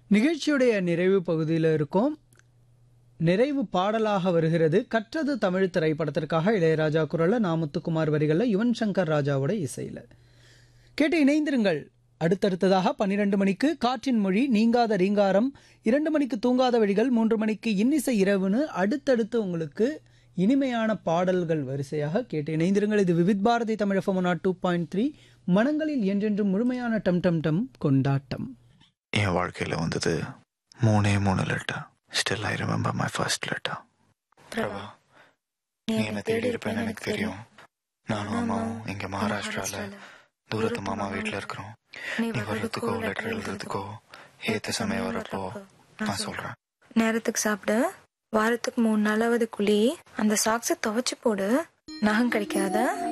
நிகழ்ச்சியுடைய நிறைவு பகுதியில் இருக்கோம் நிறைவு பாடலாக வருகிறது கற்றது தமிழ் திரைப்படத்திற்காக இளையராஜா குரல்ல நாமுத்துக்குமார் வரிகளில் யுவன் சங்கர் ராஜாவோட இசையில் கேட்டு இணைந்திருங்கள் அடுத்தடுத்ததாக பன்னிரண்டு மணிக்கு காற்றின் மொழி நீங்காத ரீங்காரம் இரண்டு மணிக்கு தூங்காத வழிகள் மூன்று மணிக்கு இன்னிசை இரவுன்னு அடுத்தடுத்து உங்களுக்கு இனிமையான பாடல்கள் வரிசையாக கேட்டு இணைந்திருங்கள் இது Vividh Bharati Tamil nought two point three மனங்களில் என்றென்றும் முழுமையான டம் டம் டம் கொண்டாட்டம் என் வாழ்க்கையில் வந்தது மூணே மூணு letter still I remember my first letter Prabha நீ என்ன தேடி இருப்பேன்னு எனக்கு தெரியும் நானும் அம்மாவும் இங்க மகாராஷ்டிரால தூரத்து மாமா வீட்டில் இருக்கிறோம் நீ வர்றதுக்கோ லெட்டர் எழுதுறதுக்கோ ஏத்த சமயம் வரப்போ நான் சொல்றேன் நேரத்துக்கு சாப்பிடு வாரத்துக்கு மூணு நாளாவது குழி அந்த சாக்ஸை துவைச்சு போடு நகம் கிடைக்காத